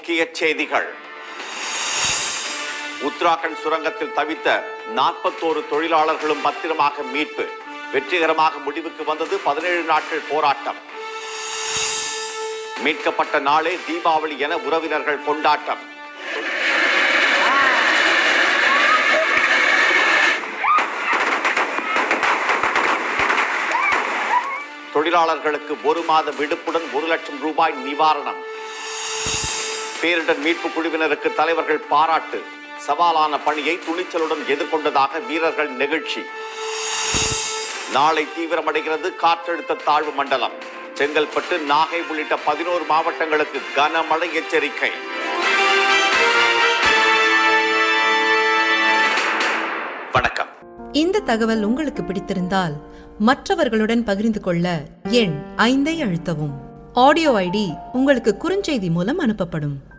முக்கிய செய்திகள் உத்தராகண்ட் சுரங்கத்தில் தவித்த நாற்பத்தோரு தொழிலாளர்களும் பத்திரமாக மீட்பு வெற்றிகரமாக முடிவுக்கு வந்தது பதினேழு நாட்கள் போராட்டம் மீட்கப்பட்ட நாளே தீபாவளி என உறவினர்கள் கொண்டாட்டம் தொழிலாளர்களுக்கு ஒரு மாத விடுப்புடன் ஒரு லட்சம் ரூபாய் நிவாரணம் பேரிடர் மீட்பு குழுவினருக்கு தலைவர்கள் பாராட்டு சவாலான பணியை துணிச்சலுடன் எதிர்கொண்டதாக வீரர்கள் நெகிழ்ச்சி நாளை தீவிரமடைகிறது காற்றழுத்த தாழ்வு மண்டலம் செங்கல்பட்டு நாகை உள்ளிட்ட பதினோரு மாவட்டங்களுக்கு கனமழை எச்சரிக்கை வணக்கம் இந்த தகவல் உங்களுக்கு பிடித்திருந்தால் மற்றவர்களுடன் பகிர்ந்து கொள்ள எண் ஐந்தை அழுத்தவும் ஆடியோ ஐடி உங்களுக்கு குறுஞ்செய்தி மூலம் அனுப்பப்படும்